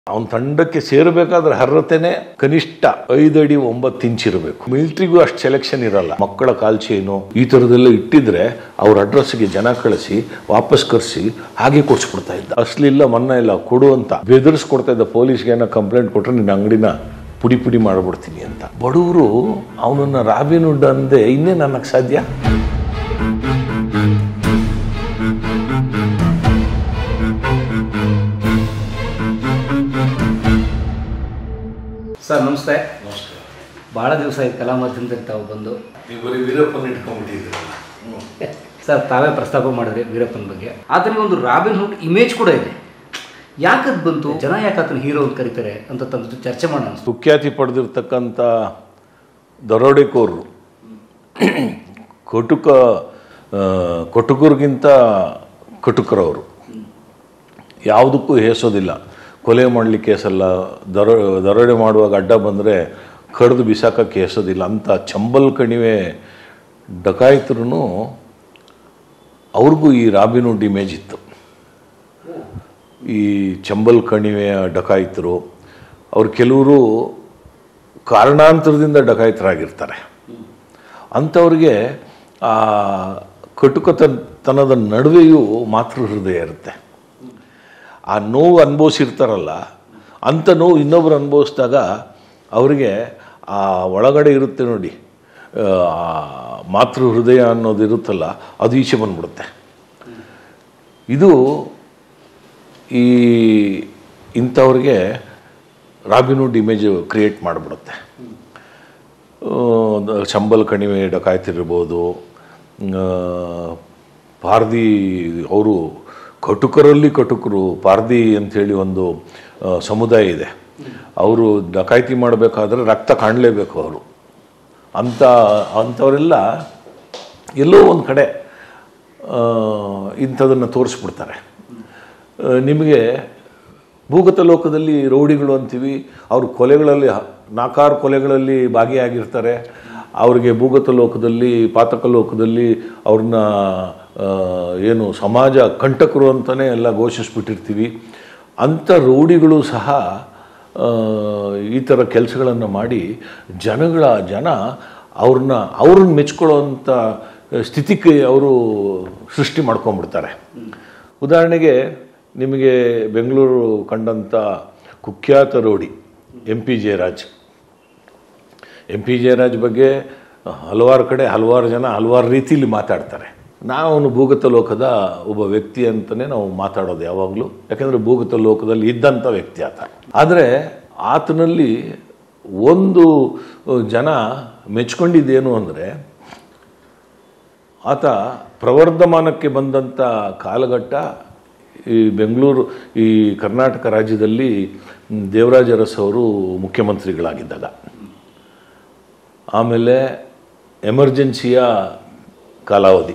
ಅವನ ತಂಡಕ್ಕೆ ಸೇರಬೇಕಾದ್ರೆ ಅರ್ಹತೆನೆ ಕನಿಷ್ಠ ಐದು ಅಡಿ ಒಂಬತ್ತು ಇಂಚ್ ಇರಬೇಕು ಮಿಲಿಟ್ರಿಗೂ ಅಷ್ಟು ಸೆಲೆಕ್ಷನ್ ಇರಲ್ಲ ಮಕ್ಕಳ ಕಾಲ್ಚೇನು ಈ ಥರದ್ದೆಲ್ಲ ಇಟ್ಟಿದ್ರೆ ಅವ್ರ ಅಡ್ರೆಸ್ಗೆ ಜನ ಕಳಿಸಿ ವಾಪಸ್ ಕರೆಸಿ ಹಾಗೆ ಕೊಡ್ಸ್ಬಿಡ್ತಾ ಇದ್ದ ಅಸ್ಲಿಲ್ಲ ಮನ್ನ ಇಲ್ಲ ಕೊಡು ಅಂತ ಬೆದರಿಸ್ಕೊಡ್ತಾ ಇದ್ದ ಪೊಲೀಸ್ಗೆ ಏನೋ ಕಂಪ್ಲೇಂಟ್ ಕೊಟ್ಟರೆ ನಿನ್ನ ಅಂಗಡಿನ ಪುಡಿ ಪುಡಿ ಮಾಡಿಬಿಡ್ತೀನಿ ಅಂತ ಬಡವರು ಅವನನ್ನ ರಾಬಿನ್ ಹುಡ್ ಅಂದೆ ಇನ್ನೇನು ಅನ್ನಕ್ಕೆ ಸಾಧ್ಯ ಸರ್ ನಮಸ್ತೆ ಭಾಳ ದಿವಸ ಆಯ್ತು ಕಲಾ ಮಾಧ್ಯಮದಲ್ಲಿ ತಾವು ಬಂದು ನೀವು ಬರೀ ವೀರಪ್ಪನ ಇಟ್ಕೊಂಡ್ಬಿಟ್ಟಿದ್ದೀರಲ್ಲ ಸರ್ ತಾವೇ ಪ್ರಸ್ತಾಪ ಮಾಡಿದ್ರಿ ವೀರಪ್ಪನ ಬಗ್ಗೆ ಆತನಿಗೆ ಒಂದು ರಾಬಿನ್ ಹುಡ್ ಇಮೇಜ್ ಕೂಡ ಇದೆ ಯಾಕದ್ ಬಂತು ಜನ ಯಾಕೆ ಆತನ ಹೀರೋ ಅಂತ ಕರೀತಾರೆ ಅಂತ ತಂದು ಚರ್ಚೆ ಮಾಡೋಣ ಅನ್ಸ್ತು ಸುಖ್ಯಾತಿ ಪಡೆದಿರ್ತಕ್ಕಂಥ ದರೋಡೆಕೋರರು ಕಟುಕ ಆ, ಕಟುಕರಿಗಿಂತ ಕಟುಕರವರು ಯಾವುದಕ್ಕೂ ಹೇಸೋದಿಲ್ಲ ಕೊಲೆ ಮಾಡಲಿಕ್ಕೆ ಹೇಸಲ್ಲ ದರೋ ದರೋಡೆ ಮಾಡುವಾಗ ಅಡ್ಡ ಬಂದರೆ ಕಡ್ದು ಬಿಸಾಕಕ್ಕೆ ಹೇಸೋದಿಲ್ಲ ಅಂತ ಚಂಬಲ್ ಕಣಿವೆ ಡಕಾಯಿತರು ಅವ್ರಿಗೂ ಈ ರಾಬಿನ್ಹುಡ್ ಇಮೇಜ್ ಇತ್ತು ಈ ಚಂಬಲ್ ಕಣಿವೆಯ ಡಕಾಯಿತರು ಅವ್ರು ಕೆಲವರು ಕಾರಣಾಂತರದಿಂದ ಡಕಾಯಿತರಾಗಿರ್ತಾರೆ ಅಂಥವ್ರಿಗೆ ಆ ಕಟುಕತನದ ನಡುವೆಯೂ ಮಾತೃ ಹೃದಯ ಇರುತ್ತೆ ಆ ನೋವು ಅನುಭವಿಸಿರ್ತಾರಲ್ಲ ಅಂಥ ನೋವು ಇನ್ನೊಬ್ರು ಅನುಭವಿಸಿದಾಗ ಅವರಿಗೆ ಆ ಒಳಗಡೆ ಇರುತ್ತೆ ನೋಡಿ ಆ ಮಾತೃ ಹೃದಯ ಅನ್ನೋದು ಇರುತ್ತಲ್ಲ ಅದು ಈಚೆ ಬಂದ್ಬಿಡುತ್ತೆ ಇದು ಈ ಇಂಥವ್ರಿಗೆ ರಾಬಿನ್ಹುಡ್ ಇಮೇಜ್ ಕ್ರಿಯೇಟ್ ಮಾಡಿಬಿಡುತ್ತೆ ಆ, ದ- ಚಂಬಲ್ ಕಣಿವೆ ಡಕಾಯ್ತಿರ್ಬೋದು ಆ, ಪಾರ್ದಿ ಅವರು ಕಟುಕರಲ್ಲಿ ಕಟುಕರು ಪಾರ್ದಿ ಅಂಥೇಳಿ ಒಂದು ಆ, ಸಮುದಾಯ ಇದೆ ಅವರು ಡಕಾಯ್ತಿ ಮಾಡಬೇಕಾದ್ರೆ ರಕ್ತ ಕಾಣಲೇಬೇಕು ಅವರು ಅಂಥ ಅಂಥವರೆಲ್ಲ ಎಲ್ಲೋ ಒಂದು ಕಡೆ ಇಂಥದನ್ನು ತೋರಿಸ್ಬಿಡ್ತಾರೆ ಆ, ನಿಮಗೆ ಭೂಗತ ಲೋಕದಲ್ಲಿ ರೌಡಿಗಳು ಅಂತೀವಿ ಅವರು ಕೊಲೆಗಳಲ್ಲಿ ಹ- ನಾಕಾರು ಕೊಲೆಗಳಲ್ಲಿ ಭಾಗಿಯಾಗಿರ್ತಾರೆ ಅವ್ರಿಗೆ ಭೂಗತ ಲೋಕದಲ್ಲಿ ಪಾತಕ ಲೋಕದಲ್ಲಿ ಅವ್ರನ್ನ ಆ, ಏನು ಸಮಾಜ ಕಂಟಕರು ಅಂತಲೇ ಎಲ್ಲ ಘೋಷಿಸ್ಬಿಟ್ಟಿರ್ತೀವಿ ಅಂಥ ರೌಡಿಗಳು ಸಹ ಆ, ಈ ಥರ ಕೆಲಸಗಳನ್ನು ಮಾಡಿ ಜನಗಳ ಜನ ಅವ್ರನ್ನ ಅವ್ರನ್ನ ಮೆಚ್ಕೊಳ್ಳೋವಂಥ ಸ್ಥಿತಿಗೆ ಅವರು ಸೃಷ್ಟಿ ಮಾಡ್ಕೊಂಡ್ಬಿಡ್ತಾರೆ ಉದಾಹರಣೆಗೆ ನಿಮಗೆ ಬೆಂಗಳೂರು ಕಂಡಂಥ ಕುಖ್ಯಾತ rowdy M P Jayaraj M P Jayaraj ಬಗ್ಗೆ ಹಲವಾರು ಕಡೆ ಹಲವಾರು ಜನ ಹಲವಾರು ರೀತಿಯಲ್ಲಿ ಮಾತಾಡ್ತಾರೆ ನಾವು ಅವನು ಭೂಗತ ಲೋಕದ ಒಬ್ಬ ವ್ಯಕ್ತಿ ಅಂತಲೇ ನಾವು ಮಾತಾಡೋದು ಯಾವಾಗಲೂ ಯಾಕೆಂದರೆ ಭೂಗತ ಲೋಕದಲ್ಲಿ ಇದ್ದಂಥ ವ್ಯಕ್ತಿ ಆತ ಆದರೆ ಆತನಲ್ಲಿ ಒಂದು ಜನ ಮೆಚ್ಕೊಂಡಿದ್ದೇನು ಅಂದರೆ ಆತ ಪ್ರವರ್ಧಮಾನಕ್ಕೆ ಬಂದಂಥ ಕಾಲಘಟ್ಟ ಈ ಬೆಂಗಳೂರು ಈ ಕರ್ನಾಟಕ ರಾಜ್ಯದಲ್ಲಿ ಮ್, ದೇವರಾಜ ಅರಸ್ ಅವರು ಮುಖ್ಯಮಂತ್ರಿಗಳಾಗಿದ್ದಾಗ ಆಮೇಲೆ ಎಮರ್ಜೆನ್ಸಿಯ ಕಾಲಾವಧಿ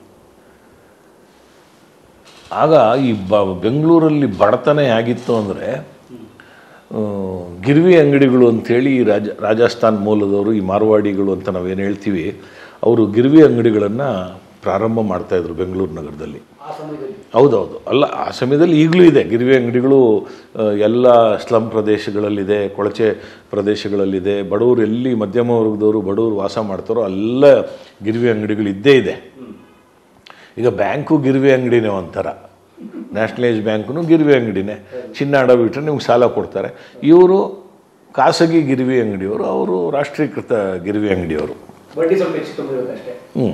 ಆಗ ಈ ಬ ಬೆಂಗಳೂರಲ್ಲಿ ಬಡತನ ಹೇಗಿತ್ತು ಅಂದರೆ ಗಿರ್ವಿ ಅಂಗಡಿಗಳು ಅಂಥೇಳಿ ಈ ರಾಜ ರಾಜಸ್ಥಾನ್ ಮೂಲದವರು ಈ ಮಾರ್ವಾಡಿಗಳು ಅಂತ ನಾವೇನು ಹೇಳ್ತೀವಿ ಅವರು ಗಿರ್ವಿ ಅಂಗಡಿಗಳನ್ನು ಪ್ರಾರಂಭ ಮಾಡ್ತಾಯಿದ್ರು ಬೆಂಗಳೂರು ನಗರದಲ್ಲಿ ಆ ಸಮಯದಲ್ಲಿ ಹೌದೌದು ಅಲ್ಲ ಆ ಸಮಯದಲ್ಲಿ ಈಗಲೂ ಇದೆ ಗಿರಿವೆ ಅಂಗಡಿಗಳು ಆ, ಎಲ್ಲ ಸ್ಲಮ್ ಪ್ರದೇಶಗಳಲ್ಲಿದೆ ಕೊಳಚೆ ಪ್ರದೇಶಗಳಲ್ಲಿದೆ ಬಡವರು ಎಲ್ಲಿ ಮಧ್ಯಮ ವರ್ಗದವರು ಬಡವರು ವಾಸ ಮಾಡ್ತಾರೋ ಎಲ್ಲ ಗಿರಿವೆ ಅಂಗಡಿಗಳು ಇದ್ದೇ ಇದೆ ಈಗ ಬ್ಯಾಂಕು ಗಿರಿವೆ ಅಂಗಡಿನೇ ಒಂಥರ ನ್ಯಾಷನಲೈಸ್ ಬ್ಯಾಂಕು ಗಿರಿವೆ ಅಂಗಡಿನೇ ಚಿನ್ನ ಅಡ ಬಿಟ್ಟರೆ ನಿಮ್ಗೆ ಸಾಲ ಕೊಡ್ತಾರೆ ಇವರು ಖಾಸಗಿ ಗಿರಿವೆ ಅಂಗಡಿಯವರು ಅವರು ರಾಷ್ಟ್ರೀಕೃತ ಗಿರಿವೆ ಅಂಗಡಿಯವರು ಬಡ್ಡಿ ಸ್ವಲ್ಪ ಹೆಚ್ಚು ಕಮ್ಮಿ ಇರುತ್ತೆ ಅಷ್ಟೇ ಹ್ಮ್.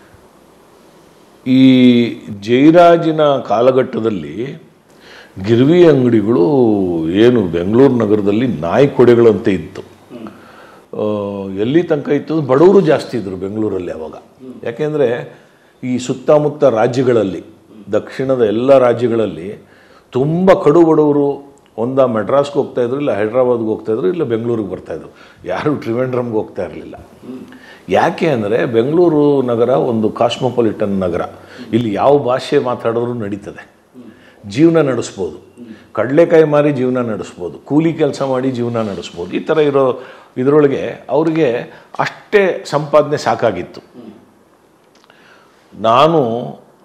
ಈ ಜೈರಾಜಿನ ಕಾಲಘಟ್ಟದಲ್ಲಿ ಗಿರ್ವಿ ಅಂಗಡಿಗಳು ಏನು ಬೆಂಗಳೂರು ನಗರದಲ್ಲಿ ನಾಯಿ ಕೊಡೆಗಳಂತೆ ಇತ್ತು ಆ, ಎಲ್ಲಿ ತನಕ ಇತ್ತು ಅಂದ್ರೆ ಬಡವರು ಜಾಸ್ತಿ ಇದ್ದರು ಬೆಂಗಳೂರಲ್ಲಿ ಅವಾಗ ಯಾಕೆಂದರೆ ಈ ಸುತ್ತಮುತ್ತ ರಾಜ್ಯಗಳಲ್ಲಿ ದಕ್ಷಿಣದ ಎಲ್ಲ ರಾಜ್ಯಗಳಲ್ಲಿ ತುಂಬ ಕಡು ಬಡವರು ಒಂದ ಮೆಡ್ರಾಸ್ಗೆ ಹೋಗ್ತಾ ಇದ್ರು ಇಲ್ಲ ಹೈದ್ರಾಬಾದ್ಗೆ ಹೋಗ್ತಾ ಇದ್ರು ಇಲ್ಲ ಬೆಂಗಳೂರಿಗೆ ಬರ್ತಾಯಿದ್ರು ಯಾರು ಟ್ರಿವೆಂಡ್ರಮ್ಗೆ ಹೋಗ್ತಾ ಇರಲಿಲ್ಲ ಯಾಕೆ ಅಂದರೆ ಬೆಂಗಳೂರು ನಗರ ಒಂದು ಕಾಸ್ಮೋಪಾಲಿಟನ್ ನಗರ ಇಲ್ಲಿ ಯಾವ ಭಾಷೆ ಮಾತಾಡೋರು ನಡೀತದೆ ಜೀವನ ನಡೆಸ್ಬೋದು ಕಡಲೆಕಾಯಿ ಮಾರಿ ಜೀವನ ನಡೆಸ್ಬೋದು ಕೂಲಿ ಕೆಲಸ ಮಾಡಿ ಜೀವನ ನಡೆಸ್ಬೋದು ಈ ಥರ ಇರೋ ಇದರೊಳಗೆ ಅವ್ರಿಗೆ ಅಷ್ಟೇ ಸಂಪಾದನೆ ಸಾಕಾಗಿತ್ತು ನಾನು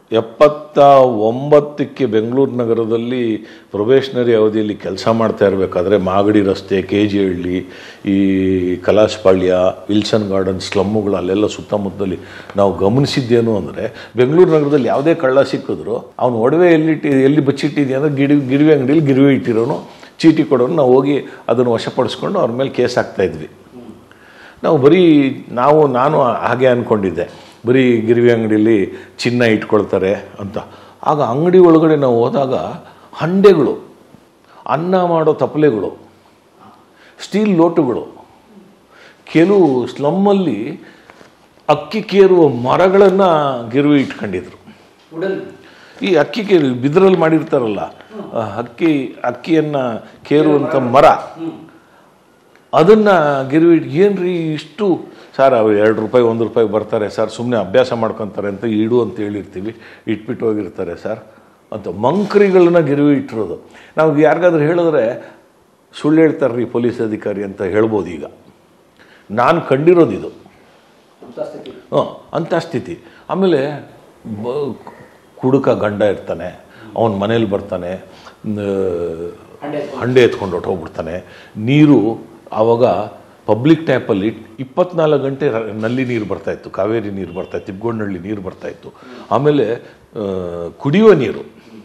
ಎಪ್ಪತ್ತ ಒಂಬತ್ತಕ್ಕೆ ಬೆಂಗಳೂರು ನಗರದಲ್ಲಿ ಪ್ರೊಬೇಷನರಿ ಅವಧಿಯಲ್ಲಿ ಕೆಲಸ ಮಾಡ್ತಾ ಇರಬೇಕಾದ್ರೆ ಮಾಗಡಿ ರಸ್ತೆ ಕೆ ಜಿ ಹಳ್ಳಿ ಈ ಕಲಾಶಪಾಳ್ಯ ವಿಲ್ಸನ್ ಗಾರ್ಡನ್ ಸ್ಲಮ್ಮುಗಳು ಅಲ್ಲೆಲ್ಲ ಸುತ್ತಮುತ್ತಲಿ ನಾವು ಗಮನಿಸಿದ್ದೇನು ಅಂದರೆ ಬೆಂಗಳೂರು ನಗರದಲ್ಲಿ ಯಾವುದೇ ಕಳ್ಳ ಸಿಕ್ಕಿದ್ರು ಅವನು ಒಡವೆ ಎಲ್ಲಿಟ್ಟಿ ಎಲ್ಲಿ ಬಚ್ಚಿಟ್ಟಿದ್ಯಾ ಅಂದರೆ ಗಿಡಿ ಗಿರಿವೆ ಅಂಗಡಿಯಲ್ಲಿ ಗಿರಿವೆ ಇಟ್ಟಿರೋನು ಚೀಟಿ ಕೊಡೋನು ನಾವು ಹೋಗಿ ಅದನ್ನು ವಶಪಡಿಸ್ಕೊಂಡು ಅವ್ರ ಮೇಲೆ ಕೇಸ್ ಹಾಕ್ತಾ ಇದ್ವಿ ನಾವು ಬರೀ ನಾವು ನಾನು ಹಾಗೆ ಅಂದ್ಕೊಂಡಿದ್ದೆ ಬರೀ ಗಿರಿವಿ ಅಂಗಡಿಯಲ್ಲಿ ಚಿನ್ನ ಇಟ್ಕೊಳ್ತಾರೆ ಅಂತ ಆಗ ಅಂಗಡಿ ಒಳಗಡೆ ನಾವು ಹೋದಾಗ ಹಂಡೆಗಳು ಅನ್ನ ಮಾಡೋ ತಪ್ಪಲೆಗಳು ಸ್ಟೀಲ್ ಲೋಟಗಳು ಕೆಲವು ಸ್ಲಮ್ಮಲ್ಲಿ ಅಕ್ಕಿ ಕೇರುವ ಮರಗಳನ್ನು ಗಿರುವಿ ಇಟ್ಕೊಂಡಿದ್ರು ಈ ಅಕ್ಕಿ ಕೇರು ಬಿದಿರಲ್ಲಿ ಮಾಡಿರ್ತಾರಲ್ಲ ಆ ಅಕ್ಕಿ ಅಕ್ಕಿಯನ್ನು ಕೇರುವಂಥ ಮರ ಅದನ್ನು ಗಿರುವಿ ಏನ್ರಿ ಇಷ್ಟು ಸರ್ ಅವ್ರು ಎರಡು ರೂಪಾಯಿ ಒಂದು ರೂಪಾಯಿ ಬರ್ತಾರೆ ಸರ್ ಸುಮ್ಮನೆ ಅಭ್ಯಾಸ ಮಾಡ್ಕೊತಾರೆ ಅಂತ ಇಡು ಅಂತ ಹೇಳಿರ್ತೀವಿ ಇಟ್ಬಿಟ್ಟು ಹೋಗಿರ್ತಾರೆ ಸರ್ ಅಂತ ಮಂಕ್ರಿಗಳನ್ನ ಗಿರುವಿ ಇಟ್ಟಿರೋದು ನಾವು ಯಾರಿಗಾದ್ರೂ ಹೇಳಿದ್ರೆ ಸುಳ್ಳು ಹೇಳ್ತಾರ್ರಿ ಪೊಲೀಸ್ ಅಧಿಕಾರಿ ಅಂತ ಹೇಳ್ಬೋದು ಈಗ ನಾನು ಕಂಡಿರೋದು ಇದು ಹಾಂ ಅಂಥ ಸ್ಥಿತಿ ಆಮೇಲೆ ಬ ಕುಡುಕ ಗಂಡ ಇರ್ತಾನೆ ಅವನ ಮನೇಲಿ ಬರ್ತಾನೆ ನ- ಹಂಡೆ ಎತ್ಕೊಂಡು ಹೊಟ್ಟೋಗ್ಬಿಡ್ತಾನೆ ನೀರು ಆವಾಗ ಪಬ್ಲಿಕ್ ಟ್ಯಾಪಲ್ಲಿ ಇಪ್ಪತ್ನಾಲ್ಕು ಗಂಟೆ ರ- ನಲ್ಲಿ ನೀರು ಬರ್ತಾಯಿತ್ತು ಕಾವೇರಿ ನೀರು ಬರ್ತಾಯಿತ್ತು ತಿಬ್ಗೊಂಡಳ್ಳಿ ನೀರು ಬರ್ತಾಯಿತ್ತು ಆಮೇಲೆ ಆ, ಕುಡಿಯುವ ನೀರು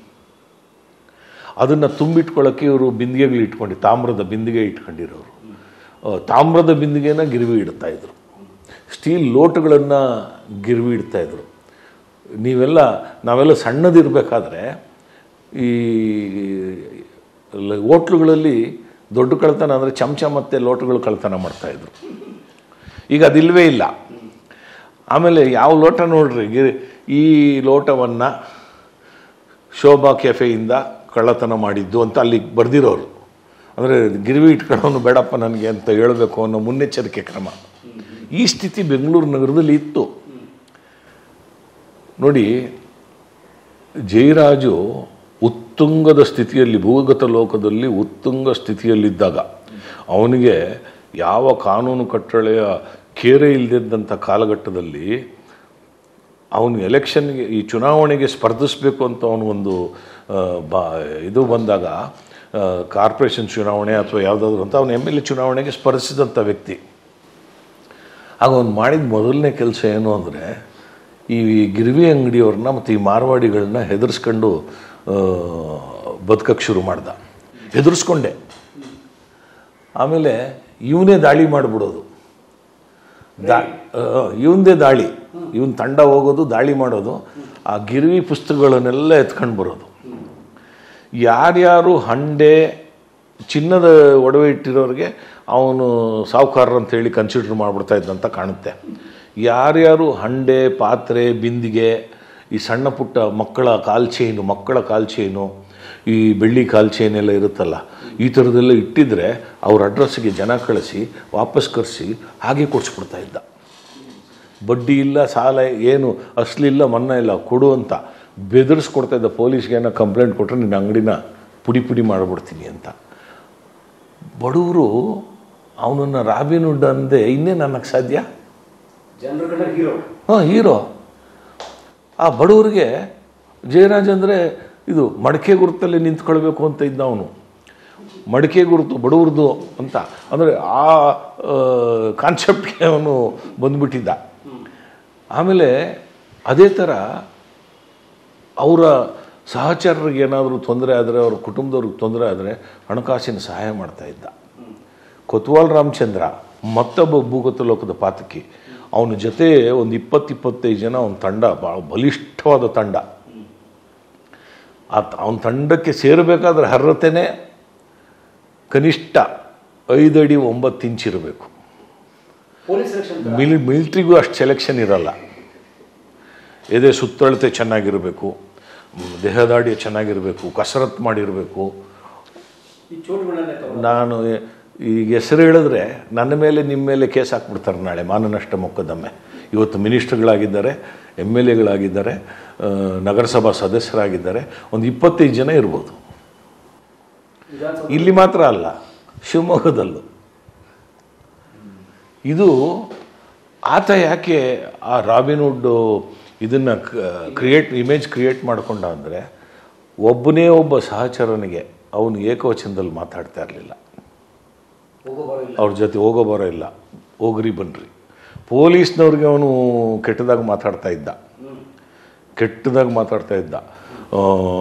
ಅದನ್ನು ತುಂಬಿಟ್ಕೊಳ್ಳೋಕ್ಕೆ ಇವರು ಬಿಂದಿಗೆಗಳು ಇಟ್ಕೊಂಡು ತಾಮ್ರದ ಬಿಂದಿಗೆ ಇಟ್ಕೊಂಡಿರೋರು ಆ, ತಾಮ್ರದ ಬಿಂದಿಗೆನ ಗಿರ್ವಿ ಇಡ್ತಾ ಇದ್ರು ಸ್ಟೀಲ್ ಲೋಟಗಳನ್ನು ಗಿರ್ವಿ ಇಡ್ತಾ ಇದ್ರು ನೀವೆಲ್ಲ ನಾವೆಲ್ಲ ಸಣ್ಣದಿರಬೇಕಾದ್ರೆ ಈ ಲ- ಹೋಟ್ಲುಗಳಲ್ಲಿ ದೊಡ್ಡ ಕಳ್ತನ ಅಂದರೆ ಚಮಚ ಮತ್ತು ಲೋಟಗಳು ಕಳ್ತನ ಮಾಡ್ತಾಯಿದ್ರು ಈಗ ಅದಿಲ್ವೇ ಇಲ್ಲ ಆಮೇಲೆ ಯಾವ ಲೋಟ ನೋಡ್ರಿ ಗಿ- ಈ ಲೋಟವನ್ನು ಶೋಭಾ ಕೆಫೆಯಿಂದ ಕಳ್ಳತನ ಮಾಡಿದ್ದು ಅಂತ ಅಲ್ಲಿ ಬರ್ದಿರೋರು ಅಂದರೆ ಗಿರ್ವಿ ಇಟ್ಕೊಳ್ಳೋನು ಬೇಡಪ್ಪ ನನಗೆ ಅಂತ ಹೇಳಬೇಕು ಅನ್ನೋ ಮುನ್ನೆಚ್ಚರಿಕೆ ಕ್ರಮ ಈ ಸ್ಥಿತಿ ಬೆಂಗಳೂರು ನಗರದಲ್ಲಿ ಇತ್ತು ನೋಡಿ ಜಯರಾಜು ಉತ್ತುಂಗದ ಸ್ಥಿತಿಯಲ್ಲಿ ಭೂಗತ ಲೋಕದಲ್ಲಿ ಉತ್ತುಂಗ ಸ್ಥಿತಿಯಲ್ಲಿದ್ದಾಗ ಅವನಿಗೆ ಯಾವ ಕಾನೂನು ಕಟ್ಟಳೆಯ ಕೇರೆ ಇಲ್ಲದಿದ್ದಂಥ ಕಾಲಘಟ್ಟದಲ್ಲಿ ಅವನು ಎಲೆಕ್ಷನ್ಗೆ ಈ ಚುನಾವಣೆಗೆ ಸ್ಪರ್ಧಿಸಬೇಕು ಅಂತ ಅವನಿಗೊಂದು ಆ, ಬಾ ಇದು ಬಂದಾಗ ಕಾರ್ಪೊರೇಷನ್ ಚುನಾವಣೆ ಅಥವಾ ಯಾವುದಾದ್ರೂ ಅಂತ ಅವನು ಎಮ್ ಎಲ್ ಎ ಚುನಾವಣೆಗೆ ಸ್ಪರ್ಧಿಸಿದಂಥ ವ್ಯಕ್ತಿ ಆಗ ಅವ್ನು ಮಾಡಿದ ಮೊದಲನೇ ಕೆಲಸ ಏನು ಅಂದರೆ ಈ ಗಿರ್ವಿ ಅಂಗಡಿಯವ್ರನ್ನ ಮತ್ತು ಈ ಮಾರ್ವಾಡಿಗಳನ್ನ ಹೆದರ್ಸ್ಕೊಂಡು ಬದುಕಕ್ಕೆ ಶುರು ಮಾಡ್ದ ಹೆದರ್ಸ್ಕೊಂಡೆ ಆಮೇಲೆ ಇವನೇ ದಾಳಿ ಮಾಡಿಬಿಡೋದು ದಾ ಇವಂದೇ ದಾಳಿ ಇವನ್ ತಂಡ ಹೋಗೋದು ದಾಳಿ ಮಾಡೋದು ಆ ಗಿರ್ವಿ ಪುಸ್ತಕಗಳನ್ನೆಲ್ಲ ಎತ್ಕೊಂಡು ಬರೋದು ಯಾರ್ಯಾರು ಹಂಡೆ ಚಿನ್ನದ ಒಡವೆ ಇಟ್ಟಿರೋರಿಗೆ ಅವನು ಸಾಹುಕಾರರು ಅಂತ ಹೇಳಿ ಕನ್ಸಿಡರ್ ಮಾಡಿಬಿಡ್ತಾ ಇದ್ದಂತ ಕಾಣುತ್ತೆ ಯಾರ್ಯಾರು ಹಂಡೆ ಪಾತ್ರೆ ಬಿಂದಿಗೆ ಈ ಸಣ್ಣ ಪುಟ್ಟ ಮಕ್ಕಳ ಕಾಲ್ ಚೈನು ಮಕ್ಕಳ ಕಾಲ್ ಚೈನು ಈ ಬೆಳ್ಳಿ ಕಾಲ್ ಚೈನ್ ಎಲ್ಲ ಇರುತ್ತಲ್ಲ ಈ ಥರದ್ದೆಲ್ಲ ಇಟ್ಟಿದ್ರೆ ಅವ್ರ ಅಡ್ರೆಸ್ಸಿಗೆ ಜನ ಕಳಿಸಿ ವಾಪಸ್ ಕರೆಸಿ ಹಾಗೆ ಕೊಡಿಸ್ಬಿಡ್ತಾ ಇದ್ದ ಬಡ್ಡಿ ಇಲ್ಲ ಸಾಲ ಏನು ಅಸ್ಲಿಲ್ಲ ಮನ್ನಾ ಇಲ್ಲ ಕೊಡು ಅಂತ ಬೆದರಿಸ್ಕೊಡ್ತಾ ಇದ್ದ ಪೊಲೀಸ್ಗೆ ಏನೋ ಕಂಪ್ಲೇಂಟ್ ಕೊಟ್ಟರೆ ನಿನ್ನ ಅಂಗಡಿನ ಪುಡಿ ಪುಡಿ ಮಾಡಿಬಿಡ್ತೀನಿ ಅಂತ ಬಡವರು ಅವನನ್ನು ರಾಬಿನ್ ಹುಡ್ ಅಂದೆ ಇನ್ನೇನು ಅನ್ನಕ್ಕೆ ಸಾಧ್ಯ ಜನರುಗಳ ಹೀರೋ ಹಾಂ ಹೀರೋ ಆ ಬಡವರಿಗೆ ಜಯರಾಜ್ ಅಂದರೆ ಇದು ಮಡಕೆ ಗುರುತಲ್ಲಿ ನಿಂತ್ಕೊಳ್ಬೇಕು ಅಂತ ಇದ್ದ ಅವನು ಮಡಕೆ ಗುರುತು ಬಡವ್ರದ್ದು ಅಂತ ಅಂದರೆ ಆ ಕಾನ್ಸೆಪ್ಟ್ಗೆ ಅವನು ಬಂದ್ಬಿಟ್ಟಿದ್ದ ಆಮೇಲೆ ಅದೇ ಥರ ಅವರ ಸಹಚರರಿಗೆ ಏನಾದರೂ ತೊಂದರೆ ಆದರೆ ಅವ್ರ ಕುಟುಂಬದವ್ರಿಗೆ ತೊಂದರೆ ಆದರೆ ಹಣಕಾಸಿನ ಸಹಾಯ ಮಾಡ್ತಾ ಇದ್ದ ಕೊತ್ವಾಲ್ ರಾಮಚಂದ್ರ ಮತ್ತೊಬ್ಬ ಭೂಗತ ಲೋಕದ ಪಾತಕಿ ಅವನ ಜೊತೆ ಒಂದು ಇಪ್ಪತ್ತು ಇಪ್ಪತ್ತೈದು ಜನ ಅವನ ತಂಡ ಭಾಳ ಬಲಿಷ್ಠವಾದ ತಂಡ ಆ ಅವನ ತಂಡಕ್ಕೆ ಸೇರಬೇಕಾದ್ರೆ ಅರ್ಹತೆನೇ ಕನಿಷ್ಠ ಐದು ಅಡಿ ಒಂಬತ್ತು ಇಂಚ್ ಇರಬೇಕು ಪೊಲೀಸ್ ಸೆಲೆಕ್ಷನ್ ಮಿಲ್ ಮಿಲ್ಟ್ರಿಗೂ ಅಷ್ಟು ಸೆಲೆಕ್ಷನ್ ಇರಲ್ಲ ಎದೆ ಸುತ್ತಳತೆ ಚೆನ್ನಾಗಿರಬೇಕು ಮ್, ದೇಹದಾಢ್ಯ ಚೆನ್ನಾಗಿರಬೇಕು ಕಸರತ್ತು ಮಾಡಿರಬೇಕು ಈ ಚೋಟುಗಳನ್ನೇ ತಗೊಂಡು ನಾನು ಈಗ ಹೆಸರು ಹೇಳಿದ್ರೆ ನನ್ನ ಮೇಲೆ ನಿಮ್ಮ ಮೇಲೆ ಕೇಸ್ ಹಾಕ್ಬಿಡ್ತಾರೆ ನಾಳೆ ಮಾನನಷ್ಟ ಮೊಕದ್ದಮೆ ಇವತ್ತು ಮಿನಿಸ್ಟರ್ಗಳಾಗಿದ್ದಾರೆ ಎಮ್ ಎಲ್ ಎಗಳಾಗಿದ್ದಾರೆ ಆ, ನಗರಸಭಾ ಸದಸ್ಯರಾಗಿದ್ದಾರೆ ಒಂದು ಇಪ್ಪತ್ತೈದು ಜನ ಇರ್ಬೋದು ವಿಧಾನಸಭೆ ಇಲ್ಲಿ ಮಾತ್ರ ಅಲ್ಲ ಶಿವಮೊಗ್ಗದಲ್ಲೂ ಇದು ಆತ ಯಾಕೆ ಆ ರಾಬಿನ್ವುಡ್ ಇದನ್ನು ಕ್ರಿಯೇಟ್ ಇಮೇಜ್ ಕ್ರಿಯೇಟ್ ಮಾಡ್ಕೊಂಡ ಅಂದರೆ ಒಬ್ಬನೇ ಒಬ್ಬ ಸಹಚರನಿಗೆ ಅವನು ಏಕವಚನದಲ್ಲಿ ಮಾತಾಡ್ತಾ ಇರಲಿಲ್ಲ ಹೋಗೋ ಬರೋ ಇಲ್ಲ ಅವ್ರ ಜೊತೆ ಹೋಗೋ ಬರೋ ಇಲ್ಲ ಹೋಗ್ರಿ ಬನ್ರಿ ಪೊಲೀಸ್ನವ್ರಿಗೆ ಅವನು ಕೆಟ್ಟದಾಗ ಮಾತಾಡ್ತಾ ಇದ್ದ ಕೆಟ್ಟದಾಗ ಮಾತಾಡ್ತಾ ಇದ್ದ ಆ,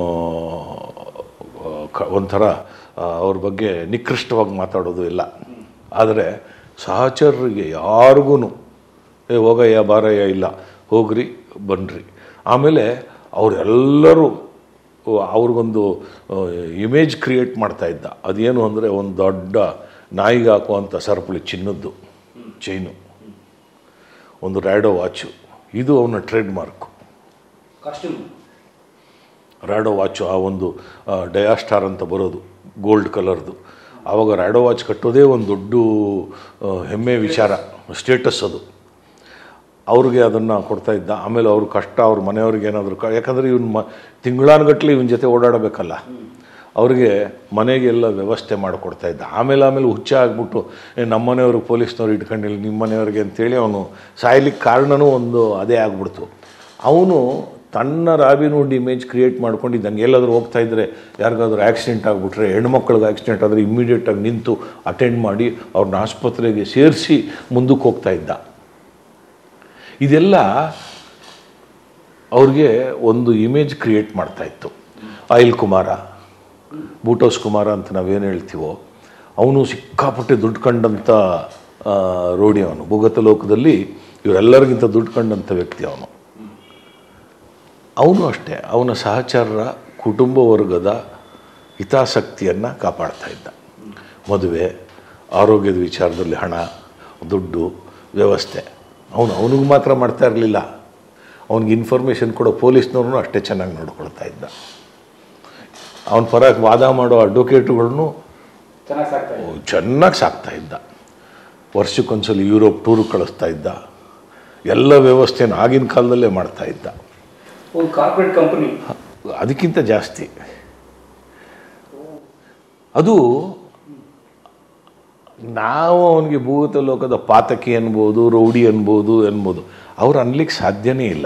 ಕ- ಒಂಥರ ಆ, ಅವ್ರ ಬಗ್ಗೆ ನಿಕೃಷ್ಟವಾಗಿ ಮಾತಾಡೋದು ಇಲ್ಲ ಆದರೆ ಸಹಚರರಿಗೆ ಯಾರಿಗೂ ಏ ಹೋಗಯ್ಯ ಬಾರಯ್ಯ ಇಲ್ಲ ಹೋಗ್ರಿ ಬನ್ರಿ ಆಮೇಲೆ ಅವರೆಲ್ಲರೂ ಅವ್ರಿಗೊಂದು ಇಮೇಜ್ ಕ್ರಿಯೇಟ್ ಮಾಡ್ತಾ ಇದ್ದ ಅದೇನು ಅಂದರೆ ಒಂದು ದೊಡ್ಡ ನಾಯಿಗೆ ಹಾಕುವಂಥ ಸರಪಳಿ ಚಿನ್ನದ್ದು ಚೈನು ಒಂದು ರ್ಯಾಡೋ ವಾಚು ಇದು ಅವನ trademark costume Rado watch ಆ ಒಂದು ಆ, ಡಯಾಸ್ಟಾರ್ ಅಂತ ಬರೋದು ಗೋಲ್ಡ್ ಕಲರ್ದು ಆವಾಗ ರ್ಯಾಡೋ ವಾಚ್ ಕಟ್ಟೋದೇ ಒಂದು ದೊಡ್ಡ ಆ, ಹೆಮ್ಮೆ ವಿಚಾರ ಸ್ಟೇಟಸ್ ಅದು ಅವ್ರಿಗೆ ಅದನ್ನು ಕೊಡ್ತಾ ಇದ್ದ ಆಮೇಲೆ ಅವ್ರ ಕಷ್ಟ ಅವ್ರ ಮನೆಯವ್ರಿಗೆ ಏನಾದರೂ ಕ ಯಾಕಂದರೆ ಇವ್ನ ಮ ತಿಂಗಳಾನುಗಟ್ಲೆ ಇವನ ಜೊತೆ ಓಡಾಡಬೇಕಲ್ಲ ಅವ್ರಿಗೆ ಮನೆಗೆಲ್ಲ ವ್ಯವಸ್ಥೆ ಮಾಡಿಕೊಡ್ತಾ ಇದ್ದ ಆಮೇಲೆ ಆಮೇಲೆ ಹುಚ್ಚ ಆಗ್ಬಿಟ್ಟು ಏ ನಮ್ಮ ಮನೆಯವ್ರಿಗೆ ಪೊಲೀಸ್ನವ್ರು ಇಟ್ಕೊಂಡಿಲ್ಲ ನಿಮ್ಮ ಮನೆಯವ್ರಿಗೆ ಅಂತೇಳಿ ಅವನು ಸಾಯ್ಲಿಕ್ಕೆ ಕಾರಣನೂ ಒಂದು ಅದೇ ಆಗ್ಬಿಡ್ತು ಅವನು ತನ್ನ ರಾಬಿನ್ವುಡ್ ಇಮೇಜ್ ಕ್ರಿಯೇಟ್ ಮಾಡ್ಕೊಂಡಿದ್ದಂಗೆ ಎಲ್ಲಾದರೂ ಹೋಗ್ತಾ ಇದ್ದರೆ ಯಾರಿಗಾದ್ರೂ ಆಕ್ಸಿಡೆಂಟ್ ಆಗಿಬಿಟ್ರೆ ಹೆಣ್ಮಕ್ಳಿಗೆ ಆಕ್ಸಿಡೆಂಟ್ ಆದರೆ ಇಮ್ಮಿಡಿಯೇಟಾಗಿ ನಿಂತು ಅಟೆಂಡ್ ಮಾಡಿ ಅವ್ರನ್ನ ಆಸ್ಪತ್ರೆಗೆ ಸೇರಿಸಿ ಮುಂದಕ್ಕೆ ಹೋಗ್ತಾ ಇದ್ದ ಇದೆಲ್ಲ ಅವ್ರಿಗೆ ಒಂದು ಇಮೇಜ್ ಕ್ರಿಯೇಟ್ ಮಾಡ್ತಾ ಇತ್ತು ಆಯಿಲ್ ಕುಮಾರ ಬೂಟೋಸ್ ಕುಮಾರ ಅಂತ ನಾವೇನು ಹೇಳ್ತೀವೋ ಅವನು ಸಿಕ್ಕಾಪಟ್ಟೆ ದುಡ್ಡು ಕಂಡಂಥ ಆ, ರೋಡಿ ಅವನು ಭೂಗತ ಲೋಕದಲ್ಲಿ ಇವರೆಲ್ಲರಿಗಿಂತ ದುಡ್ಡು ಕಂಡಂಥ ವ್ಯಕ್ತಿ ಅವನು ಅವನು ಅಷ್ಟೇ ಅವನ ಸಹಚರರ ಕುಟುಂಬ ವರ್ಗದ ಹಿತಾಸಕ್ತಿಯನ್ನು ಕಾಪಾಡ್ತಾ ಇದ್ದ ಮದುವೆ ಆರೋಗ್ಯದ ವಿಚಾರದಲ್ಲಿ ಹಣ ದುಡ್ಡು ವ್ಯವಸ್ಥೆ ಅವನು ಅವನಿಗೆ ಮಾತ್ರ ಮಾಡ್ತಾ ಇರಲಿಲ್ಲ ಅವನಿಗೆ ಇನ್ಫಾರ್ಮೇಷನ್ ಕೊಡೋ ಪೊಲೀಸ್ನವ್ರನ್ನೂ ಅಷ್ಟೇ ಚೆನ್ನಾಗಿ ನೋಡ್ಕೊಳ್ತಾ ಇದ್ದ ಅವನ ಪರ ವಾದ ಮಾಡೋ ಅಡ್ವೊಕೇಟುಗಳನ್ನು ಚೆನ್ನಾಗಿ ಸಾಕ್ತಾ ಇದೆ ಚೆನ್ನಾಗಿ ಸಾಕ್ತಾ ಇದ್ದ ವರ್ಷಕ್ಕೊಂದ್ಸಲ ಯುರೋಪ್ ಟೂರ್ ಕಳಿಸ್ತಾ ಇದ್ದ ಎಲ್ಲ ವ್ಯವಸ್ಥೆನ ಆಗಿನ ಕಾಲದಲ್ಲೇ ಮಾಡ್ತಾ ಇದ್ದ ಒಂದು ಕಾರ್ಪೊರೇಟ್ ಕಂಪನಿ ಅದಕ್ಕಿಂತ ಜಾಸ್ತಿ ಅದು ನಾವು ಅವನಿಗೆ ಭೂಗತ ಲೋಕದ ಪಾತಕಿ ಅನ್ಬೋದು ರೌಡಿ ಅನ್ಬೋದು ಅನ್ಬೋದು ಅವ್ರು ಅನ್ಲಿಕ್ಕೆ ಸಾಧ್ಯನೇ ಇಲ್ಲ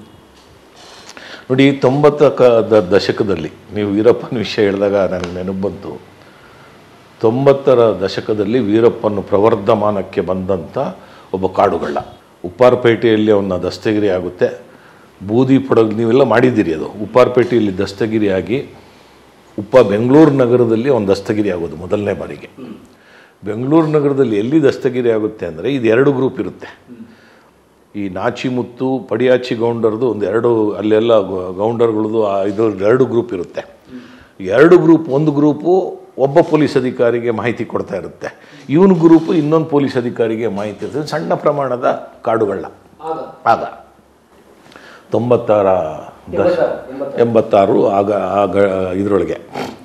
ನೋಡಿ ತೊಂಬತ್ತ ಕ ದ- ದಶಕದಲ್ಲಿ ನೀವು ವೀರಪ್ಪನ ವಿಷಯ ಹೇಳಿದಾಗ ನನಗೆ ನೆನಪು ಬಂತು ತೊಂಬತ್ತರ ದಶಕದಲ್ಲಿ ವೀರಪ್ಪನ ಪ್ರವರ್ಧಮಾನಕ್ಕೆ ಬಂದಂಥ ಒಬ್ಬ ಕಾಡುಗಳ್ಳ ಉಪ್ಪಾರಪೇಟೆಯಲ್ಲಿ ಅವನ ದಸ್ತಗಿರಿ ಆಗುತ್ತೆ ಬೂದಿ ಪಡಗು ನೀವೆಲ್ಲ ಮಾಡಿದ್ದೀರಿ ಅದು ಉಪ್ಪಾರಪೇಟೆಯಲ್ಲಿ ದಸ್ತಗಿರಿ ಆಗಿ ಉಪ್ಪ ಬೆಂಗಳೂರು ನಗರದಲ್ಲಿ ಅವನ ದಸ್ತಗಿರಿ ಆಗೋದು ಮೊದಲನೇ ಬಾರಿಗೆ ಬೆಂಗಳೂರು ನಗರದಲ್ಲಿ ಎಲ್ಲಿ ದಸ್ತಗಿರಿ ಆಗುತ್ತೆ ಅಂದರೆ ಇದು ಎರಡು ಗ್ರೂಪ್ ಇರುತ್ತೆ ಈ ನಾಚಿಮುತ್ತು ಪಡಿಯಾಚಿ ಗೌಂಡರ್ದು ಒಂದು ಎರಡು ಅಲ್ಲೆಲ್ಲ ಗೌ- ಗೌಂಡರ್ಗಳದ್ದು ಆ ಇದು ಎರಡು ಗ್ರೂಪ್ ಇರುತ್ತೆ ಎರಡು ಗ್ರೂಪ್ ಒಂದು ಗ್ರೂಪು ಒಬ್ಬ ಪೊಲೀಸ್ ಅಧಿಕಾರಿಗೆ ಮಾಹಿತಿ ಕೊಡ್ತಾ ಇರುತ್ತೆ ಇವನು ಗ್ರೂಪು ಇನ್ನೊಂದು ಪೊಲೀಸ್ ಅಧಿಕಾರಿಗೆ ಮಾಹಿತಿ ಇರುತ್ತೆ ಸಣ್ಣ ಪ್ರಮಾಣದ ಕಾಡುಗಳ್ಳ ಆಗ ಆಗ ತೊಂಬತ್ತಾರ ದಶ ಎಂಬತ್ತಾರು ಆಗ ಆಗ ಇದರೊಳಗೆ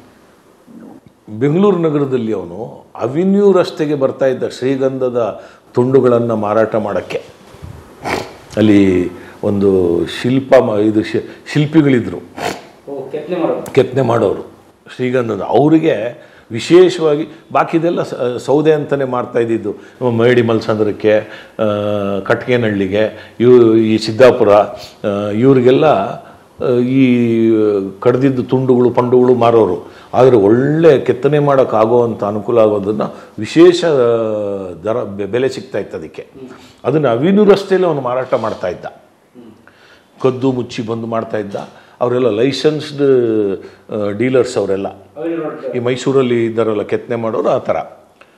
ಬೆಂಗಳೂರು ನಗರದಲ್ಲಿ ಅವನು ಅವಿನ್ಯೂ ರಸ್ತೆಗೆ ಬರ್ತಾ ಇದ್ದ ಶ್ರೀಗಂಧದ ತುಂಡುಗಳನ್ನು ಮಾರಾಟ ಮಾಡೋಕ್ಕೆ ಅಲ್ಲಿ ಒಂದು ಶಿಲ್ಪ ಮ- ಇದು ಶಿ- ಶಿಲ್ಪಿಗಳಿದ್ರು ಓ ಕೆತ್ತನೆ ಮಾಡೋದು ಕೆತ್ತನೆ ಮಾಡೋರು ಶ್ರೀಗಂಧದ ಅವರಿಗೆ ವಿಶೇಷವಾಗಿ ಬಾಕಿದೆಲ್ಲ ಸ- ಸೌದೆ ಅಂತಲೇ ಮಾರ್ತಾ ಇದ್ದಿದ್ದು ನಮ್ಮ ಮೈಡಿ ಮಲ್ಸಂದ್ರಕ್ಕೆ ಆ, ಕಟ್ಕೇನಹಳ್ಳಿಗೆ ಇವು ಈ ಸಿದ್ದಾಪುರ ಆ, ಇವರಿಗೆಲ್ಲ ಆ, ಈ ಕಡ್ದಿದ್ದು ತುಂಡುಗಳು ಪಂಡುಗಳು ಮಾರೋರು ಆದರೆ ಒಳ್ಳೆ ಕೆತ್ತನೆ ಮಾಡೋಕ್ಕಾಗೋವಂಥ ಅನುಕೂಲ ಆಗೋದನ್ನು ವಿಶೇಷ ಆ, ದರ ಬೆ- ಬೆಲೆ ಸಿಗ್ತಾ ಇತ್ತು ಅದಕ್ಕೆ ಅದನ್ನು ಅವಿನು ರಸ್ತೆಯಲ್ಲಿ ಅವನು ಮಾರಾಟ ಮಾಡ್ತಾ ಇದ್ದ ಕದ್ದು ಮುಚ್ಚಿ ಬಂದು ಮಾಡ್ತಾ ಇದ್ದ ಅವರೆಲ್ಲ ಲೈಸೆನ್ಸ್ಡ್ ಡೀಲರ್ಸ್ ಅವರೆಲ್ಲ ಅವಿನ ರೋಡ್ ಈ ಮೈಸೂರಲ್ಲಿ ಇದ್ದಾರಲ್ಲ ಕೆತ್ತನೆ ಮಾಡೋರು ಆ ಥರ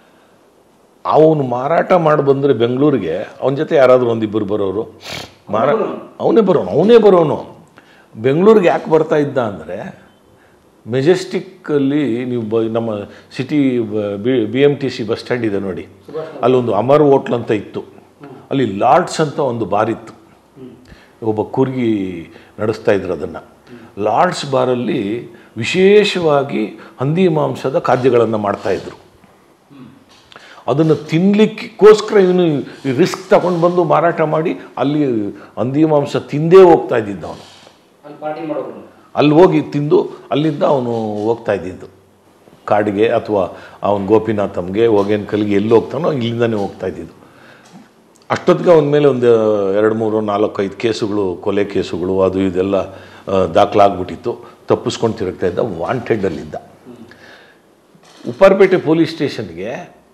ಅವನು ಮಾರಾಟ ಮಾಡಿ ಬಂದರೆ ಬೆಂಗಳೂರಿಗೆ ಅವನ ಜೊತೆ ಯಾರಾದರೂ ಒಂದಿಬ್ಬರು ಬರೋರು ಮಾರಾ ಅವನೇ ಬರೋನು ಅವನೇ ಬರೋನು ಬೆಂಗಳೂರಿಗೆ ಯಾಕೆ ಬರ್ತಾ ಇದ್ದ ಅಂದರೆ ಮೆಜೆಸ್ಟಿಕ್ಕಲ್ಲಿ ನೀವು ಬ ನಮ್ಮ city B M T C bus stand ಇದೆ ನೋಡಿ ಅಲ್ಲೊಂದು ಅಮರ್ ಹೋಟ್ಲ್ ಅಂತ ಇತ್ತು ಅಲ್ಲಿ ಲಾರ್ಡ್ಸ್ ಅಂತ ಒಂದು ಬಾರ್ ಇತ್ತು ಒಬ್ಬ ಕೂರ್ಗಿ ನಡೆಸ್ತಾ ಇದ್ರು ಅದನ್ನು ಲಾರ್ಡ್ಸ್ ಬಾರಲ್ಲಿ ವಿಶೇಷವಾಗಿ ಹಂದಿ ಮಾಂಸದ ಖಾದ್ಯಗಳನ್ನು ಮಾಡ್ತಾಯಿದ್ರು ಅದನ್ನು ತಿನ್ನಲಿಕ್ಕೋಸ್ಕರ ಇವನು ರಿಸ್ಕ್ ತಗೊಂಡು ಬಂದು ಮಾರಾಟ ಮಾಡಿ ಅಲ್ಲಿ ಹಂದಿ ಮಾಂಸ ತಿಂದೇ ಹೋಗ್ತಾ ಇದ್ದಿದ್ದ ಅವನು ಅಲ್ಲಿ ಪಾರ್ಟಿ ಮಾಡೋರು ಅಲ್ಲಿ ಹೋಗಿ ತಿಂದು ಅಲ್ಲಿಂದ ಅವನು ಹೋಗ್ತಾ ಇದ್ದಿದ್ದು ಕಾಡಿಗೆ ಅಥವಾ ಅವನು ಗೋಪಿನಾಥಮ್ಗೆ ಕಲ್ಲಿಗೆ ಎಲ್ಲಿ ಹೋಗ್ತಾನೋ ಇಲ್ಲಿಂದನೇ ಹೋಗ್ತಾ ಇದ್ದಿದ್ದು ಅಷ್ಟೊತ್ತಿಗೆ ಅವನ ಮೇಲೆ ಒಂದು ಎರಡು ಮೂರು ನಾಲ್ಕು ಐದು ಕೇಸುಗಳು ಕೊಲೆ ಕೇಸುಗಳು ಅದು ಇದೆಲ್ಲ ಆ, ದಾಖಲಾಗ್ಬಿಟ್ಟಿತ್ತು ತಪ್ಪಿಸ್ಕೊಂಡು ತಿರುಗ್ತಾ ಇದ್ದ ವಾಂಟೆಡಲ್ಲಿದ್ದ ಉಪ್ಪಾರಪೇಟೆ ಪೊಲೀಸ್ ಸ್ಟೇಷನ್ಗೆ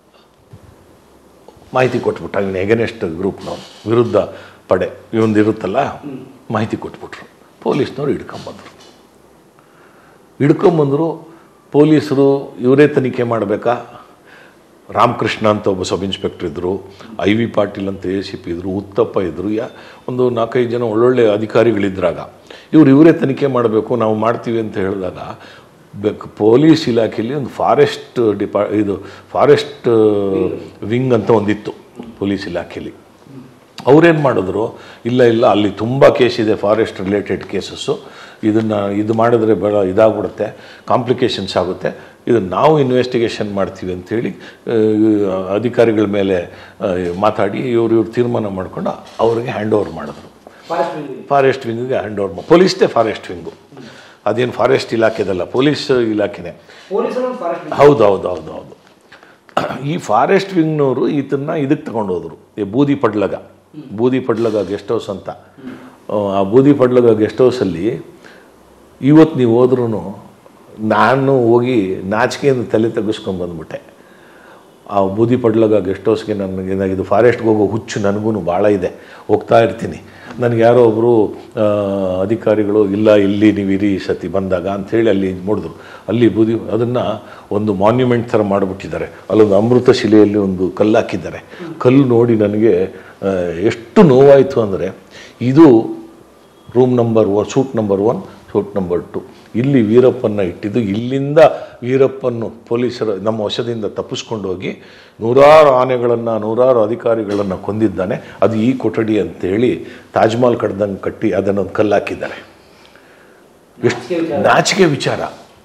ಮಾಹಿತಿ ಕೊಟ್ಬಿಟ್ಟ ಇವನು ಎಗನೆಸ್ಟ್ ಗ್ರೂಪ್ನವ್ನು ವಿರುದ್ಧ ಪಡೆ ಇವೊಂದು ಇರುತ್ತಲ್ಲ ಮಾಹಿತಿ ಕೊಟ್ಬಿಟ್ರು ಪೊಲೀಸ್ನವ್ರು ಹಿಡ್ಕೊಂಬಂದರು ಹಿಡ್ಕೊಂಬಂದರು ಪೊಲೀಸರು ಇವರೇ ತನಿಖೆ ಮಾಡಬೇಕಾ ರಾಮಕೃಷ್ಣ ಅಂತ ಒಬ್ಬ ಸಬ್ ಇನ್ಸ್ಪೆಕ್ಟರ್ ಇದ್ದರು ಐ ವಿ ಪಾಟೀಲ್ ಅಂತ ಎ ಸಿ ಪಿ ಇದ್ದರು ಉತ್ತಪ್ಪ ಇದ್ದರು ಯಾ ಒಂದು ನಾಲ್ಕೈದು ಜನ ಒಳ್ಳೊಳ್ಳೆ ಅಧಿಕಾರಿಗಳಿದ್ರಾಗ ಇವ್ರು ಇವರೇ ತನಿಖೆ ಮಾಡಬೇಕು ನಾವು ಮಾಡ್ತೀವಿ ಅಂತ ಹೇಳಿದಾಗ ಬೇಕು ಪೊಲೀಸ್ ಇಲಾಖೆಯಲ್ಲಿ ಒಂದು ಫಾರೆಸ್ಟ್ ಡಿಪಾ ಇದು ಫಾರೆಸ್ಟ್ ವಿಂಗ್ ಅಂತ ಒಂದಿತ್ತು ಪೊಲೀಸ್ ಇಲಾಖೆಯಲ್ಲಿ ಅವ್ರೇನು ಮಾಡಿದ್ರು ಇಲ್ಲ ಇಲ್ಲ ಅಲ್ಲಿ ತುಂಬ ಕೇಸ್ ಇದೆ ಫಾರೆಸ್ಟ್ ರಿಲೇಟೆಡ್ ಕೇಸಸ್ಸು ಇದನ್ನು ಇದು ಮಾಡಿದ್ರೆ ಬೇಡ ಇದಾಗ್ಬಿಡುತ್ತೆ ಕಾಂಪ್ಲಿಕೇಶನ್ಸ್ ಆಗುತ್ತೆ ಇದನ್ನು ನಾವು ಇನ್ವೆಸ್ಟಿಗೇಷನ್ ಮಾಡ್ತೀವಿ ಅಂತೇಳಿ ಆ, ಅಧಿಕಾರಿಗಳ ಮೇಲೆ ಆ, ಮಾತಾಡಿ ಇವ್ರು ಇವ್ರು ತೀರ್ಮಾನ ಮಾಡ್ಕೊಂಡು ಅವ್ರಿಗೆ ಹ್ಯಾಂಡ್ ಓವರ್ ಮಾಡಿದ್ರು ಫಾರೆಸ್ಟ್ ವಿಂಗಿಗೆ ಹ್ಯಾಂಡ್ ಓವರ್ ಮಾಡಿ ಪೊಲೀಸ್ದೇ ಫಾರೆಸ್ಟ್ ವಿಂಗು ಅದೇನು ಫಾರೆಸ್ಟ್ ಇಲಾಖೆದಲ್ಲ ಪೊಲೀಸ್ ಇಲಾಖೆನೇ ಹೌದು ಹೌದು ಹೌದು ಹೌದು ಈ ಫಾರೆಸ್ಟ್ ವಿಂಗ್ನವರು ಈತನ್ನ ಇದಕ್ಕೆ ತಗೊಂಡೋದ್ರು ಈ ಬೂದಿ ಪಡ್ಲಗ ಬೂದಿ ಪಡ್ಲಗ ಗೆಸ್ಟ್ ಹೌಸ್ ಅಂತ ಆ ಬೂದಿ ಪಡ್ಲಗ ಗೆಸ್ಟ್ ಹೌಸಲ್ಲಿ ಇವತ್ತು ನೀವು ಹೋದ್ರೂ ನಾನು ಹೋಗಿ ನಾಚಿಕೆಯಿಂದ ತಲೆ ತೆಗೆಸ್ಕೊಂಡು ಬಂದ್ಬಿಟ್ಟೆ ಆ ಬೂದಿ ಪಡ್ಲಗ ಗೆಸ್ಟ್ ಹೌಸ್ಗೆ ನನಗೆ ಇದು ಫಾರೆಸ್ಟ್ಗೆ ಹೋಗೋ ಹುಚ್ಚು ನನಗೂ ಭಾಳ ಇದೆ ಹೋಗ್ತಾ ಇರ್ತೀನಿ ನನಗೆ ಯಾರೋ ಒಬ್ಬರು ಅಧಿಕಾರಿಗಳು ಇಲ್ಲ ಇಲ್ಲಿ ನೀವು ಇರಿ ಈ ಸತಿ ಬಂದಾಗ ಅಂಥೇಳಿ ಅಲ್ಲಿ ನೋಡಿದ್ರು ಅಲ್ಲಿ ಬೂದಿ ಅದನ್ನು ಒಂದು ಮಾನ್ಯುಮೆಂಟ್ ಥರ ಮಾಡಿಬಿಟ್ಟಿದ್ದಾರೆ ಅಲ್ಲೊಂದು ಅಮೃತ ಶಿಲೆಯಲ್ಲಿ ಒಂದು ಕಲ್ಲು ಹಾಕಿದ್ದಾರೆ ಕಲ್ಲು ನೋಡಿ ನನಗೆ ಆ, ಎಷ್ಟು ನೋವಾಯಿತು ಅಂದರೆ ಇದು room number one suite number one suite number two ಇಲ್ಲಿ ವೀರಪ್ಪನ್ನ ಇಟ್ಟಿದ್ದು ಇಲ್ಲಿಂದ ವೀರಪ್ಪನ್ನು ಪೊಲೀಸರ ನಮ್ಮ ವಶದಿಂದ ತಪ್ಪಿಸ್ಕೊಂಡು ಹೋಗಿ ನೂರಾರು ಆನೆಗಳನ್ನು ನೂರಾರು ಅಧಿಕಾರಿಗಳನ್ನು ಕೊಂದಿದ್ದಾನೆ ಅದು ಈ ಕೊಠಡಿ ಅಂತೇಳಿ ತಾಜ್ ಮಹಲ್ ಕಡ್ದಂಗೆ ಕಟ್ಟಿ ಅದನ್ನು ಒಂದು ಕಲ್ಲು ಹಾಕಿದ್ದಾರೆ ಎಷ್ಟು ನಾಚಿಕೆ ವಿಚಾರ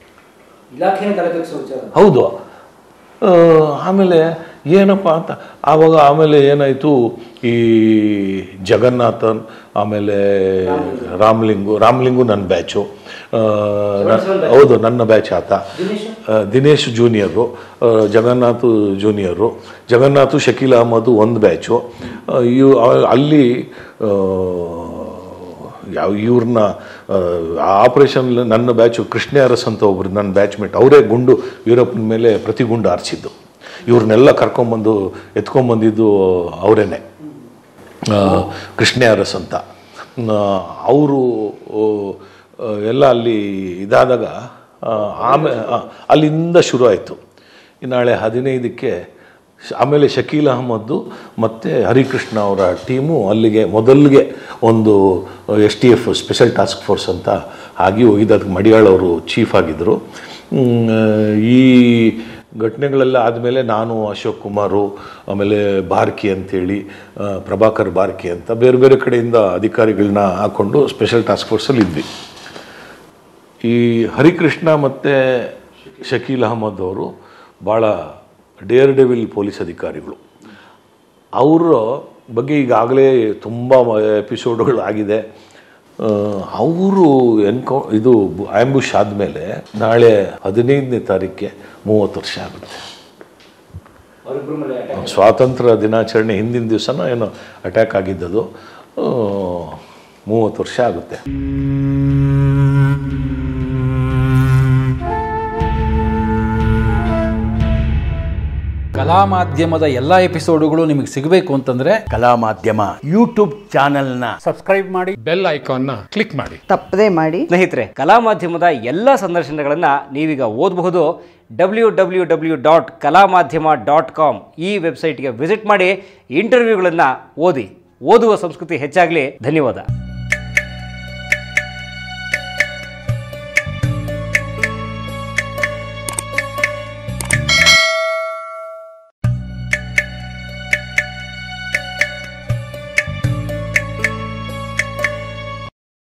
ಹೌದು ಆ, ಆಮೇಲೆ ಏನಪ್ಪ ಅಂತ ಆವಾಗ ಆಮೇಲೆ ಏನಾಯಿತು ಈ ಜಗನ್ನಾಥನ್ ಆಮೇಲೆ ರಾಮ್ಲಿಂಗು ರಾಮ್ಲಿಂಗು ನನ್ನ ಬ್ಯಾಚು ಆ, ನ- ಹೌದು ನನ್ನ ಬ್ಯಾಚ್ ಆತ ಆ, ದಿನೇಶ್ ಜೂನಿಯರು ಆ, ಜಗನ್ನಾಥ್ ಜೂನಿಯರು ಜಗನ್ನಾಥ್ ಶಕೀಲ್ ಅಹಮದ್ ಒಂದು ಬ್ಯಾಚು ಆ, ಇವ್ ಆ- ಅಲ್ಲಿ ಆ, ಯಾವ ಇವ್ರನ್ನ ಆಪರೇಷನ್ ನನ್ನ ಬ್ಯಾಚು ಕೃಷ್ಣ ಅರಸ್ ಅಂತ ಒಬ್ರು ನನ್ನ ಬ್ಯಾಚ್ಮೇಟ್ ಅವರೇ ಗುಂಡು ವೀರಪ್ಪನ ಮೇಲೆ ಪ್ರತಿ ಗುಂಡು ಹಾರಿಸಿದ್ದು ಇವ್ರನ್ನೆಲ್ಲ ಕರ್ಕೊಂಬಂದು ಎತ್ಕೊಂಬಂದಿದ್ದು ಅವರೇನೆ ಕೃಷ್ಣ ಅರಸ್ ಅಂತ ಅವರು ಎಲ್ಲ ಅಲ್ಲಿ ಇದಾದಾಗ ಆಮೇಲೆ ಅಲ್ಲಿಂದ ಶುರು ಆಯಿತು ನಾಳೆ ಹದಿನೈದಕ್ಕೆ ಶ- ಆಮೇಲೆ ಶಕೀಲ್ ಅಹಮದ್ದು ಮತ್ತು ಹರಿಕೃಷ್ಣ ಅವರ ಟೀಮು ಅಲ್ಲಿಗೆ ಮೊದಲಿಗೆ ಒಂದು S T F special task force ಅಂತ ಆಗಿ ಹೋಗಿದ್ದು ಅದಕ್ಕೆ ಮಡಿಯಾಳ್ ಅವರು ಚೀಫ್ ಆಗಿದ್ದರು ಈ ಘಟನೆಗಳೆಲ್ಲ ಆದಮೇಲೆ ನಾನು ಅಶೋಕ್ ಕುಮಾರು ಆಮೇಲೆ ಬಾರ್ಕಿ ಅಂತೇಳಿ ಆ, ಪ್ರಭಾಕರ್ ಬಾರ್ಕಿ ಅಂತ ಬೇರೆ ಬೇರೆ ಕಡೆಯಿಂದ ಅಧಿಕಾರಿಗಳನ್ನ ಹಾಕ್ಕೊಂಡು ಸ್ಪೆಷಲ್ ಟಾಸ್ಕ್ ಫೋರ್ಸಲ್ಲಿ ಇದ್ವಿ ಈ ಹರಿಕೃಷ್ಣ ಮತ್ತು ಶಕೀಲ್ ಅಹಮದ್ ಅವರು ಭಾಳ ಡೇರ್ ಡೆವಿಲ್ ಪೊಲೀಸ್ ಅಧಿಕಾರಿಗಳು ಅವರ ಬಗ್ಗೆ ಈಗಾಗಲೇ ತುಂಬ ಎಪಿಸೋಡ್ಗಳು ಆಗಿದೆ ಅವರು ಎನ್ಕೌ ಇದು ಆ್ಯಂಬುಷ್ ಆದಮೇಲೆ ನಾಳೆ ಹದಿನೈದನೇ ತಾರೀಕಿಗೆ ಮೂವತ್ತು ವರ್ಷ ಆಗುತ್ತೆ ಸ್ವಾತಂತ್ರ್ಯ ದಿನಾಚರಣೆ ಹಿಂದಿನ ದಿವಸನ ಏನೋ ಅಟ್ಯಾಕ್ ಆಗಿದ್ದದು ಆ, ಮೂವತ್ತು ವರ್ಷ ಆಗುತ್ತೆ ಕಲಾ ಮಾಧ್ಯಮದ ಎಲ್ಲ ಎಪಿಸೋಡುಗಳು ನಿಮಗೆ ಸಿಗಬೇಕು ಅಂತಂದ್ರೆ ಕಲಾ ಮಾಧ್ಯಮ ಯೂಟ್ಯೂಬ್ ಚಾನೆಲ್ನ ಬೆಲ್ ಐಕಾನ್ನ ಕ್ಲಿಕ್ ಮಾಡಿ ತಪ್ಪದೇ ಮಾಡಿ ಸ್ನೇಹಿತರೆ ಕಲಾ ಮಾಧ್ಯಮದ ಎಲ್ಲ ಸಂದರ್ಶನಗಳನ್ನು ನೀವೀಗ ಓದಬಹುದು ಡಬ್ಲ್ಯೂ ಡಬ್ಲ್ಯೂ ಡಬ್ಲ್ಯೂ ಡಾಟ್ ಕಲಾ ಮಾಧ್ಯಮ ಡಾಟ್ ಕಾಮ್ ಈ ವೆಬ್ಸೈಟ್ಗೆ ವಿಸಿಟ್ ಮಾಡಿ ಇಂಟರ್ವ್ಯೂಗಳನ್ನು ಓದಿ ಓದುವ ಸಂಸ್ಕೃತಿ ಹೆಚ್ಚಾಗಲಿ ಧನ್ಯವಾದ